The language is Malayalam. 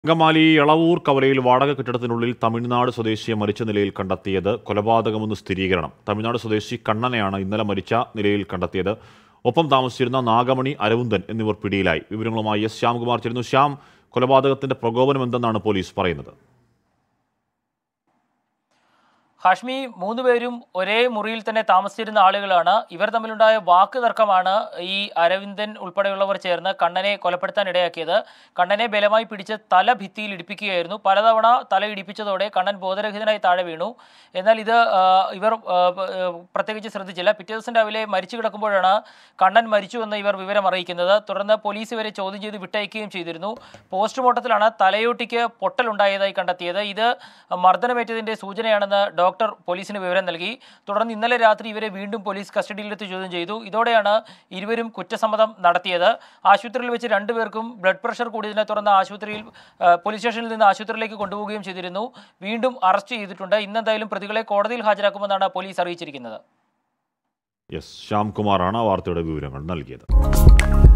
അങ്കമാലി എളവൂർ കവലയിൽ വാടക കെട്ടിടത്തിനുള്ളിൽ തമിഴ്നാട് സ്വദേശിയെ മരിച്ച നിലയിൽ കണ്ടെത്തിയത് കൊലപാതകമെന്ന് സ്ഥിരീകരണം തമിഴ്നാട് സ്വദേശി കണ്ണനെയാണ് ഇന്നലെ മരിച്ച നിലയിൽ കണ്ടെത്തിയത് ഒപ്പം താമസിച്ചിരുന്ന നാഗമണി അരവിന്ദൻ എന്നിവർ പിടിയിലായി വിവരങ്ങളുമായി എസ് ശ്യാംകുമാർ ചേരുന്നു ശ്യാം കൊലപാതകത്തിന്റെ പ്രകോപനം എന്തെന്നാണ് പോലീസ് പറയുന്നത് ഹാഷ്മി മൂന്നുപേരും ഒരേ മുറിയിൽ തന്നെ താമസിച്ചിരുന്ന ആളുകളാണ് ഇവർ തമ്മിലുണ്ടായ വാക്ക് തർക്കമാണ് ഈ അരവിന്ദൻ ഉൾപ്പെടെയുള്ളവർ ചേർന്ന് കണ്ണനെ കൊലപ്പെടുത്താൻ ഇടയാക്കിയത് കണ്ണനെ ബലമായി പിടിച്ച് തല ഭിത്തിയിൽ ഇടിപ്പിക്കുകയായിരുന്നു പലതവണ തല ഇടിപ്പിച്ചതോടെ കണ്ണൻ ബോധരഹിതനായി താഴെ വീണു എന്നാൽ ഇത് ആ, ഇവർ ആ, പ- ആ, പ്രത്യേകിച്ച് ശ്രദ്ധിച്ചില്ല പിറ്റേ ദിവസം രാവിലെ മരിച്ചു കിടക്കുമ്പോഴാണ് കണ്ണൻ മരിച്ചു എന്ന് ഇവർ വിവരം അറിയിക്കുന്നത് തുടർന്ന് പോലീസ് ഇവരെ ചോദ്യം ചെയ്ത് വിട്ടയക്കുകയും ചെയ്തിരുന്നു പോസ്റ്റ്മോർട്ടത്തിലാണ് തലയോട്ടിക്ക് പൊട്ടലുണ്ടായതായി കണ്ടെത്തിയത് ഇത് മർദ്ദനമേറ്റതിന്റെ സൂചനയാണെന്ന് ഡോക്ടർ പോലീസിന് വിവരം നൽകി തുടർന്ന് ഇന്നലെ രാത്രി ഇവരെ വീണ്ടും പോലീസ് കസ്റ്റഡിയിലെത്തി ചോദ്യം ചെയ്തു ഇതോടെയാണ് ഇരുവരും കുറ്റസമ്മതം നടത്തിയത് ആശുപത്രിയിൽ വെച്ച് രണ്ടുപേർക്കും ബ്ലഡ് പ്രഷർ കൂടിയതിനെ തുടർന്ന് ആശുപത്രിയിൽ ആ, പോലീസ് സ്റ്റേഷനിൽ നിന്ന് ആശുപത്രിയിലേക്ക് കൊണ്ടുപോവുകയും ചെയ്തിരുന്നു വീണ്ടും അറസ്റ്റ് ചെയ്തിട്ടുണ്ട് ഇന്നെന്തായാലും പ്രതികളെ കോടതിയിൽ ഹാജരാക്കുമെന്നാണ് പോലീസ് അറിയിച്ചിരിക്കുന്നത് എസ് ശ്യാംകുമാറാണ് ആ വാർത്തയുടെ വിവരങ്ങൾ നൽകിയത്